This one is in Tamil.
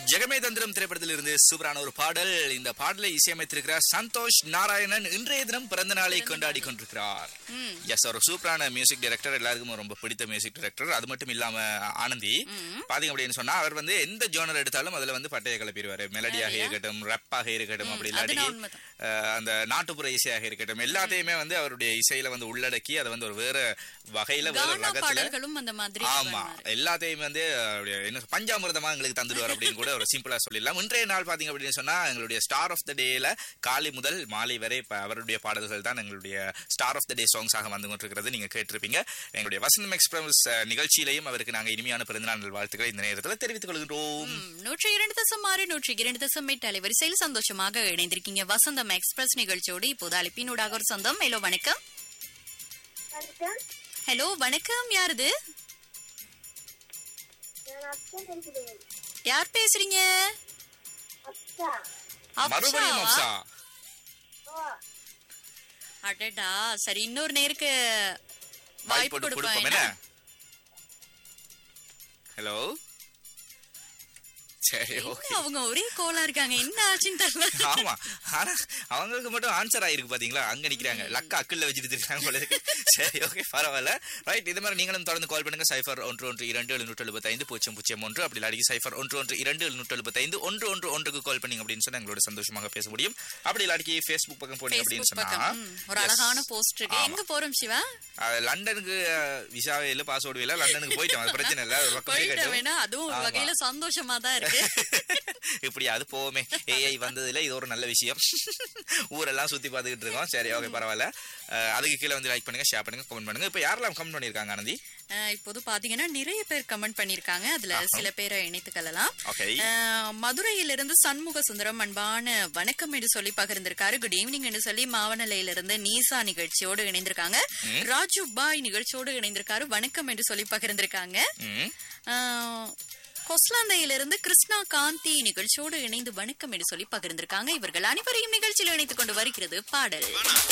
ஜெகமே தந்திரம் திரைப்படத்தில் இருந்து சூப்பரான ஒரு பாடல் இந்த பாடலை இசையமைத்திருக்கிறார் சந்தோஷ் நாராயணன் இன்றைய தினம் பிறந்த நாளை கொண்டாடி கொண்டிருக்கிறார் எஸ் ஒரு சூப்பரான மியூசிக் டைரக்டர் எல்லாருக்கும் ரொம்ப பிடித்த மியூசிக் டைரக்டர் அது மட்டும் இல்லாம ஆனந்தி பாத்தீங்க அப்படின்னு சொன்னா அவர் வந்து எந்த ஜோனர் எடுத்தாலும் அதுல வந்து பட்டைய கிளப்பிடுவாரு மெலடியாக இருக்கட்டும் ரப்பாக இருக்கட்டும் அப்படி இல்லாட்டி அதுனா உண்மைதான். அஹ், அந்த நாட்டுப்புற இசையாக இருக்கட்டும் எல்லாத்தையுமே வந்து அவருடைய இசையில வந்து உள்ளடக்கி அதை வந்து ஒரு வேற வகையில வேற கானா ரகத்துல பாடல்களும் அந்த மாதிரி ஆமா எல்லாத்தையுமே வந்து அப்படியே என்ன பஞ்சாமிர்தமா எங்களுக்கு தந்துடுவார் அப்படின்னு கூட ஒரு சிம்பிளா சொல்லிடலாம் இன்றைய நாள் பாத்தீங்க அப்படின்னு சொன்னா எங்களுடைய ஸ்டார் ஆஃப் த டேல காலை முதல் மாலை வரை இப்ப அவருடைய பாடல்கள் தான் எங்களுடைய ஸ்டார் ஆஃப் த டே சாங்ஸாக வந்து கொண்டிருக்கிறது நீங்க கேட்டிருப்பீங்க எங்களுடைய வசந்தம் எக்ஸ்பிரஸ் அஹ், நிகழ்ச்சியிலையும் அவருக்கு நாங்க இனிமையான பிறந்தநாள் வாழ்த்துக்களை இந்த நேரத்தில் தெரிவித்துக் கொள்கிறோம் ம், நூற்றி இரண்டு தசம் ஆறு நூற்றி இரண்டு தசம் எட்டு அலைவரிசையில் சந்தோஷமாக இணைந்திருக்கீங்க வசந்தம் எக்ஸ்பிரஸ் நிகழ்ச்சியோடு இப்போது அழைப்பினூடாக ஒரு சொந்தம் ஹலோ வணக்கம் வணக்கம் ஹலோ வணக்கம் யாருது நான் அப்சா பேசுகிறேன் யார் பேசுறீங்க அப்சா மறுபடியும் அப்சாவா? அப்சா ஓ அடடா சரி இன்னொரு நேருக்கு வாய்ப்பு வாய்ப்பு போட்டு கொடுப்போம் கொடுப்போம் என்ன என்ன? ஹலோ சரி ஓகே என்ன அவங்க ஒரே கோலா இருக்காங்க என்ன ஆச்சுன்னு தெரியல ஆமா ஆனா அவங்களுக்கு மட்டும் ஆன்சர் ஆயிருக்கு பாத்தீங்களா அங்க நிக்கிறாங்க லக்கா அக்கல்ல வச்சுட்டு இருக்காங்க போல இருக்கு சரி ஓகே பரவாயில்ல ரைட் இது மாதிரி நீங்களும் தொடர்ந்து கால் பண்ணுங்க சைஃபர் ஒன்று ஒன்று இரண்டு எழுநூற்று எழுபத்தைந்து பூஜ்ஜியம் பூஜ்ஜியம் ஒன்று அப்படி இல்லாட்டி சைஃபர் ஒன்று ஒன்று இரண்டு எழுநூற்று எழுபத்தைந்து ஒன்று ஒன்று ஒன்றுக்கு கால் பண்ணீங்க அப்படின்னு சொன்னா எங்களோட சந்தோஷமாக பேச முடியும் அப்படி இல்லாட்டி ஃபேஸ்புக் பக்கம் போனீங்க அப்படின்னு Facebook சொன்னா பக்கம் ம், ஒரு Yes. அழகான போஸ்ட் இருக்கு ஆமா. எங்க போறோம் சிவா அது லண்டனுக்கு விசாவே இல்ல பாஸ்வேர்டு இல்ல லண்டனுக்கு போயிட்டோம் அது பிரச்சனை இல்ல ஒரு பக்கம் போயிட்ட இருக்கட்டும். வேணா அதுவும் ஒரு ஆமா. வகையில சந்தோஷமா தான் இருக்கு இப்படியாவது போவோமே ஏஐ வந்ததுல இது ஒரு நல்ல விஷயம் ஊரெல்லாம் சுத்தி பார்த்துக்கிட்டு இருக்கோம் சரி ஓகே பரவாயில்ல அஹ், அதுக்கு கீழே வந்து லைக் பண்ணுங்க ஷேர் பண்ணுங்க கமெண்ட் பண்ணுங்க இப்போ யாரெல்லாம் கமெண்ட் பண்ணிருக்காங்க ஆனந்தி அஹ், இப்போது பாத்தீங்கன்னா நிறைய பேர் கமெண்ட் பண்ணிருக்காங்க அதுல சில பேரை இணைத்துக் கொள்ளலாம் ஓகே அஹ், மதுரையிலிருந்து சண்முக சுந்தரம் அன்பான வணக்கம் என்று சொல்லி பகிர்ந்திருக்காரு குட் ஈவினிங் என்று சொல்லி மாவனலையிலிருந்து நீசா நிகழ்ச்சியோடு இணைந்திருக்காங்க ராஜு பாய் நிகழ்ச்சியோடு இணைந்திருக்காரு வணக்கம் என்று சொல்லி பகிர்ந்திருக்காங்க ம் அஹ், கொஸ்லாந்தையிலிருந்து கிருஷ்ணா காந்தி நிகழ்ச்சியோடு இணைந்து வணக்கம் என்று சொல்லி பகிர்ந்திருக்காங்க இவர்கள் அனைவரையும் நிகழ்ச்சியில் இணைத்துக் கொண்டு வருகிறது பாடல்